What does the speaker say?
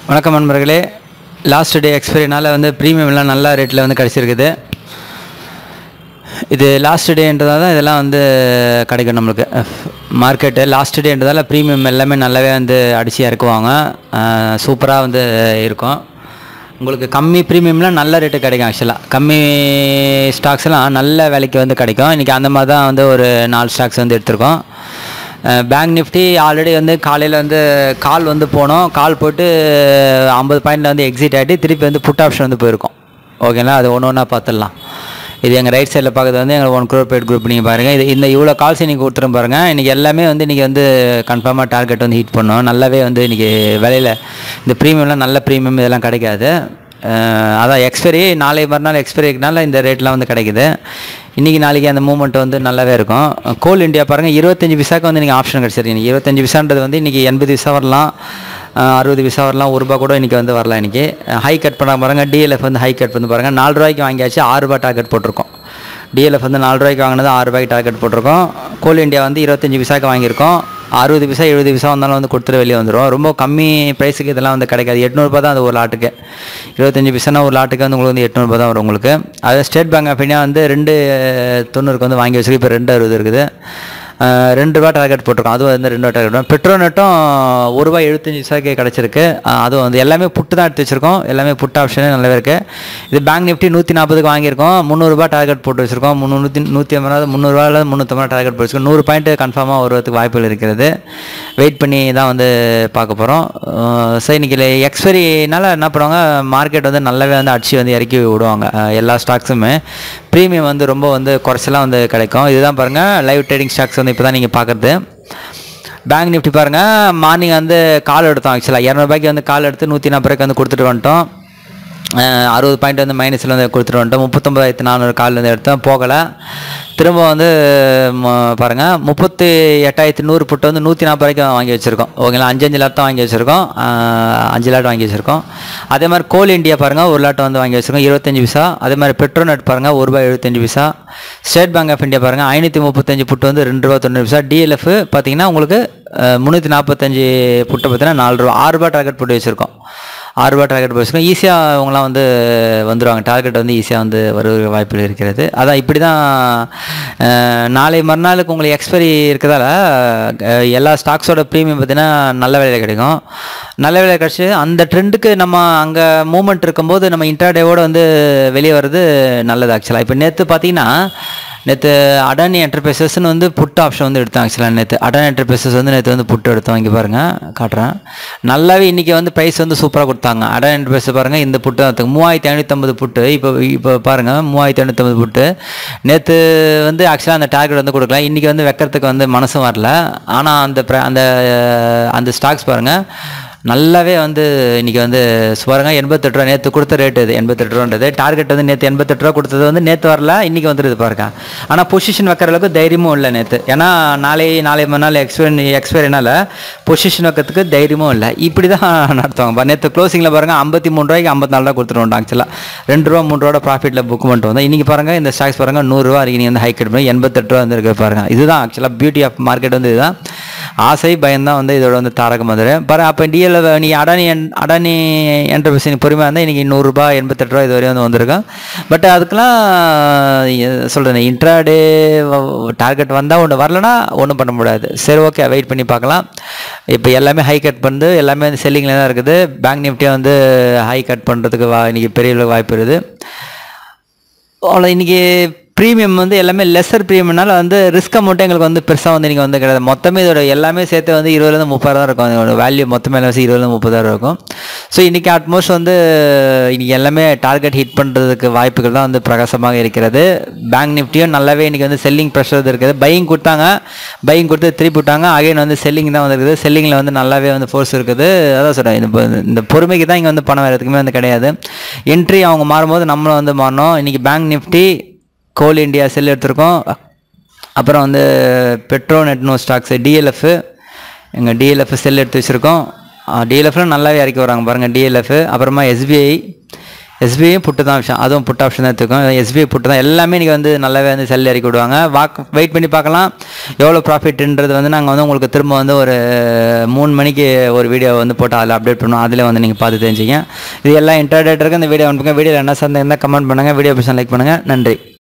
வணக்கம் நண்பர்களே last day எக்ஸ்பைரினால வந்து ப்ரீமியம்லாம் நல்ல ரேட்டில் வந்து கிடச்சிருக்குது இது லாஸ்ட் டேன்றதால தான் இதெல்லாம் வந்து கிடைக்கும் நம்மளுக்கு மார்க்கெட்டு லாஸ்ட் டேன்றதால ப்ரீமியம் எல்லாமே நல்லாவே வந்து அடித்து இறக்குவாங்க சூப்பராக வந்து இருக்கும் உங்களுக்கு கம்மி ப்ரீமியம்லாம் நல்ல ரேட்டு கிடைக்கும் ஆக்சுவலாக கம்மி ஸ்டாக்ஸ்லாம் நல்ல விலைக்கு வந்து கிடைக்கும் இன்றைக்கி அந்த மாதிரி தான் வந்து ஒரு நாலு ஸ்டாக்ஸ் வந்து எடுத்திருக்கோம் பேங்க் நிஃப்டி ஆல்ரெடி வந்து காலையில் வந்து கால் வந்து போனோம் கால் போட்டு ஐம்பது பாயிண்டில் வந்து எக்ஸிட் ஆகிட்டு திருப்பி வந்து புட் ஆப்ஷன் வந்து போயிருக்கோம் ஓகேங்களா அது ஒன்று ஒன்றா பார்த்துடலாம் இது எங்கள் ரைட் சைடில் பார்க்குறது வந்து எங்கள் ஒன் க்ரோர் பேட் குரூப் நீங்கள் பாருங்கள் இது இந்த இவ்வளோ கால்ஸ் இன்றைக்கி கொடுத்துரும் பாருங்கள் இன்றைக்கி எல்லாமே வந்து இன்றைக்கி வந்து கன்ஃபார்மாக டார்கெட் வந்து ஹிட் பண்ணோம் நல்லாவே வந்து இன்றைக்கி விலையில் இந்த ப்ரீமியம்லாம் நல்ல ப்ரீமியம் இதெல்லாம் கிடைக்காது அஹ் அதான் எக்ஸ்பைரி நாளை மறுநாள் எக்ஸ்பைரிக்குனால இந்த ரேட்லாம் வந்து கிடைக்குது இன்றைக்கி நாளைக்கு அந்த மூவ்மெண்ட் வந்து நல்லாவே இருக்கும் கோல் இந்தியா பாருங்கள் இருபத்தஞ்சி விசாக்கு வந்து நீங்கள் ஆப்ஷன் கிடச்சிருக்கீங்க இருபத்தஞ்சி விசான்றது வந்து இன்றைக்கி எண்பது விசா வரலாம் அஹ் அறுபது விசா வரலாம் ஒரு ரூபா கூட இன்றைக்கி வந்து வரலாம் இன்றைக்கி ஹை கட் பண்ண பாருங்கள் டிஎல்எஃப் வந்து ஹை கட் பண்ணி பாருங்கள் நாலு ரூபாய்க்கு வாங்கியாச்சு ஆறு ரூபா டார்கெட் போட்டிருக்கோம் டிஎல்எஃப் வந்து நாலு ரூபாய்க்கு வாங்கினது ஆறு ரூபாய்க்கு டார்கெட் போட்டிருக்கோம் கோல் இந்தியா வந்து இருபத்தஞ்சி விசாக்கு வாங்கியிருக்கோம் அறுபது விசா எழுபது விசா வந்தாலும் வந்து கொடுத்துட்டு வெளியே வந்துடும் ரொம்ப கம்மி ப்ரைஸுக்கு இதெல்லாம் வந்து கிடைக்காது எட்நூறுபா தான் அது ஒரு லாட்டுக்கு இருபத்தஞ்சி பிசனா ஒரு லாட்டுக்கு வந்து உங்களுக்கு வந்து எட்நூறுபா தான் வரும் உங்களுக்கு அது ஸ்டேட் பேங்க் ஆஃப் இந்தியா வந்து ரெண்டு தொண்ணூறுக்கு வந்து வாங்கி வச்சிருக்கு இப்போ ரெண்டு அறுபது இருக்குது அஹ் ரெண்டு ரூபா டார்கெட் போட்டிருக்கோம் அதுவும் வந்து ரெண்டு ரூபா டார்கெட் பெட்ரோல் நட்டும் ஒரு ரூபாய் எழுபத்தஞ்சி விசாக்கே கிடச்சிருக்கு அஹ் அதுவும் வந்து எல்லாமே புட்டு தான் எடுத்து வச்சிருக்கோம் எல்லாமே புட் ஆப்ஷனே நல்லாவே இருக்குது இது பேங்க் நிஃப்டி நூற்றி நாற்பதுக்கு வாங்கியிருக்கோம் முந்நூறுரூபா டார்கெட் போட்டு வச்சிருக்கோம் முந்நூறு நூற்றி நூற்றி ஐம்பது முந்நூறுரூவா முந்நூற்றம்பது டார்கெட் போட்டு வச்சிருக்கோம் நூறு பாயிண்ட் கன்ஃபார்மாக வருவதுக்கு வாய்ப்புகள் இருக்கிறது வெயிட் பண்ணி தான் வந்து பார்க்க போகிறோம் சரி இன்னைக்கு எக்ஸ்பைரினால என்ன பண்ணுவாங்க மார்க்கெட் வந்து நல்லாவே வந்து அடிச்சு வந்து இறக்கி விடுவாங்க அஹ் எல்லா ஸ்டாக்ஸுமே ப்ரீமியம் வந்து ரொம்ப வந்து குறைச்சலாம் வந்து கிடைக்கும் இதுதான் பாருங்கள் லைவ் ட்ரேடிங் ஸ்டாக்ஸ் வந்து இப்போ தான் நீங்கள் பார்க்குறது பேங்க் நிஃப்டி பாருங்கள் மார்னிங் வந்து கால் எடுத்தோம் ஆக்சுவலாக இரநூறுபாய்க்கு வந்து கால் எடுத்து நூற்றி நாற்பது ரூபாய்க்கு வந்து கொடுத்துட்டு வந்துட்டோம் அஹ் அறுபது பாயிண்ட் வந்து மைனஸில் வந்து கொடுத்துட்டு வந்துட்டோம் முப்பத்தொம்பதாயிரத்து நானூறு கால் வந்து எடுத்தோம் போகலை திரும்ப வந்து ம- பாருங்க முப்பத்தி எட்டாயிரத்து நூறு புட்டு வந்து நூற்றி நாற்பது ரூபாய்க்கு வாங்கி வச்சுருக்கோம் ஓகேங்களா அஞ்சு அஞ்சு லாட் தான் வாங்கி வச்சுருக்கோம் அஹ் அஞ்சு லாட் வாங்கி வச்சுருக்கோம் அதே மாதிரி கோல் இந்தியா பாருங்கள் ஒரு லாட் வந்து வாங்கி வச்சுருக்கோம் இருபத்தஞ்சு விசா அதே மாதிரி பெட்ரோநெட் பாருங்கள் ஒரு ரூபாய் எழுபத்தஞ்சு விசா ஸ்டேட் பேங்க் ஆஃப் இந்தியா பாருங்கள் ஐநூற்றி முப்பத்தஞ்சு புட்டு வந்து ரெண்டு ரூபா தொண்ணூறு விசா டிஎல்எஃப் பார்த்தீங்கன்னா உங்களுக்கு முந்நூற்றி நாற்பத்தஞ்சு புட்டை பார்த்தீங்கன்னா நாலு ரூபா ஆறு ரூபா டார்கெட் போட்டு வச்சுருக்கோம் ஆறு ரூபா டார்கெட் போச்சுக்கோங்க ஈஸியாக அவங்களாம் வந்து வந்துடுவாங்க டார்கெட் வந்து ஈஸியாக வந்து வருகிற வாய்ப்புகள் இருக்கிறது அதான் இப்படி தான் அஹ், நாளை மறுநாளுக்கு உங்களுக்கு எக்ஸ்பைரி இருக்கிறதால அஹ், எல்லா ஸ்டாக்ஸோட ப்ரீமியம் பார்த்தீங்கன்னா நல்ல விலையில் கிடைக்கும் நல்ல விலையில் கிடச்சி அந்த ட்ரெண்டுக்கு நம்ம அங்கே மூமெண்ட் இருக்கும்போது நம்ம இன்டர்டேவோடு வந்து வெளியே வர்றது நல்லது ஆக்சுவலாக இப்போ நேற்று பார்த்தீங்கன்னா நேற்று அடானி என்டர்பிரைசஸ்னு வந்து புட் ஆப்ஷன் வந்து எடுத்தோம் ஆக்சுவலாக நேற்று அடானி என்டர்பிரைசஸ் வந்து நேற்று வந்து புட்டு எடுத்தோம் இங்கே பாருங்கள் காட்டுறேன் நல்லாவே இன்றைக்கி வந்து ப்ரைஸ் வந்து சூப்பராக கொடுத்தாங்க அடானி என்டர்பிரைஸ் பாருங்கள் இந்த புட்டு தான் மூவாயிரத்தி ஐநூற்றம்பது புட்டு இப்போ இப்போ பாருங்கள் மூவாயிரத்தி ஐநூற்றம்பது புட்டு நேற்று வந்து ஆக்சுவலாக அந்த டார்கெட் வந்து கொடுக்கல இன்றைக்கி வந்து வைக்கிறதுக்கு வந்து மனசும் வரல ஆனால் அந்த pri- அந்த அந்த ஸ்டாக்ஸ் பாருங்கள் நல்லாவே வந்து இன்றைக்கி வந்து சுவரங்க எண்பத்தெட்டு ரூபா நேற்று கொடுத்த ரேட் இது எண்பத்தெட்டு ரூபான்றது டார்கெட் வந்து நேற்று எண்பத்தெட்டு ரூபா கொடுத்தது வந்து நேற்று வரல இன்றைக்கி வந்துருது பாருங்க ஆனால் பொசிஷன் வைக்கிற அளவுக்கு தைரியமும் இல்லை நேற்று ஏன்னா நாளை நாளை மறுநாள் எக்ஸ்பைரி எக்ஸ்பைரினால பொசிஷன் வைக்கிறதுக்கு தைரியமும் இல்லை இப்படி தான் நடத்துவாங்க நேற்று க்ளோசிங்கில் பாருங்கள் ஐம்பத்தி மூணு ரூபாய்க்கு ஐம்பத்தி நாலு ரூபா கொடுத்துருவோம் ஆக்சுவலாக ரெண்டு ரூபா மூணு ரூபா ப்ராஃபிட்டில் புக் பண்ணிட்டு வந்தோம் இன்றைக்கி பாருங்கள் இந்த ஸ்டாக்ஸ் பாருங்கள் நூறுரூவா இன்றைக்கி வந்து ஹை கட் பண்ணி எண்பத்தெட்டு ரூபா வந்து இருக்கு பாருங்கள் இதுதான் ஆக்சுவலாக பியூட்டி ஆஃப் மார்க்கெட் வந்து இதுதான் ஆசை பயம்தான் வந்து இதோட வந்து தாரக மதுரை பாரு அப்போ டிஎல் நீ அடானி என்- அடானி என்டர்பிரைஸ் நீ பொறுமையாக இருந்தால் இன்றைக்கி நூறுரூபா எண்பத்தெட்டு ரூபா இது வரையும் வந்து வந்திருக்கும் பட் அதுக்கெல்லாம் சொல்கிறேன் இன்ட்ராடே டார்கெட் வந்தால் ஒன்று வரலனா ஒன்றும் பண்ண முடியாது சரி ஓகே வெயிட் பண்ணி பார்க்கலாம் இப்போ எல்லாமே ஹை கட் பண்ணுது எல்லாமே வந்து செல்லிங்கில் தான் இருக்குது பேங்க் நிஃப்டியாக வந்து ஹை கட் பண்ணுறதுக்கு வா இன்றைக்கி பெரிய அளவு வாய்ப்பு இருக்குது அவ்வளோ இன்றைக்கி ப்ரீமியம் வந்து எல்லாமே லெஸர் ப்ரீமியம்னால வந்து ரிஸ்க் அமௌண்ட்டு எங்களுக்கு வந்து பெருசாக வந்து நீங்கள் வந்து கிடையாது மொத்தமே இதோட எல்லாமே சேர்த்து வந்து இருபதுலேருந்து முப்பதாயிரம் இருக்கும் அதோட வேல்யூ மொத்தமே எல்லாம் சேர்த்து இருபதுலேருந்து முப்பதாயிரம் இருக்கும் ஸோ இன்றைக்கி அட்மோஸ்ட் வந்து இன்றைக்கி எல்லாமே டார்கெட் ஹிட் பண்ணுறதுக்கு வாய்ப்புகள் தான் வந்து பிரகாசமாக இருக்கிறது பேங்க் நிஃப்டியும் நல்லாவே இன்றைக்கி வந்து செல்லிங் ப்ரெஷர் இருக்குது பையிங் கொடுத்தாங்க பையிங் கொடுத்து திருப்பி விட்டாங்க அகைன் வந்து செல்லிங் தான் வந்துருக்குது செல்லிங்கில் வந்து நல்லாவே வந்து ஃபோர்ஸ் இருக்குது அதான் சொல்கிறேன் இந்த பொ- இந்த பொறுமைக்கு தான் இங்கே வந்து பணம் வேறு எதுக்குமே வந்து கிடையாது என்ட்ரி அவங்க மாறும்போது நம்மளும் வந்து மாறணும் இன்றைக்கி பேங்க் நிஃப்டி கோல் இந்தியா செல் எடுத்திருக்கோம் அப்புறம் வந்து பெட்ரோ நெட்னோ ஸ்டாக்ஸு டிஎல்எஃப் எங்கள் டிஎல்எஃப் செல் எடுத்து வச்சுருக்கோம் டிஎல்எஃப்ல நல்லாவே இறக்கி வராங்க பாருங்கள் டிஎல்எஃப் அப்புறமா எஸ்பிஐ எஸ்பிஐயும் புட்டு தான் விஷயம் அதுவும் புட் ஆப்ஷன் தான் எடுத்துக்கும் எஸ்பிஐ புட்டு தான் எல்லாமே இன்றைக்கி வந்து நல்லாவே வந்து செல் இறக்கி விடுவாங்க வாக் வெயிட் பண்ணி பார்க்கலாம் எவ்வளோ ப்ராஃபிட்ன்றது வந்து நாங்கள் வந்து உங்களுக்கு திரும்ப வந்து ஒரு மூணு மணிக்கு ஒரு வீடியோ வந்து போட்டு அதில் அப்டேட் பண்ணுவோம் அதில் வந்து நீங்கள் பார்த்து தெரிஞ்சுங்க இது எல்லாம் இன்டர்டேட்டருக்கு இந்த வீடியோ அனுப்புங்க வீடியோவில் என்ன சந்தேகம் இருந்தால் கமெண்ட் பண்ணுங்கள் வீடியோ பிடிச்சா லைக் பண்ணுங்கள் நன்றி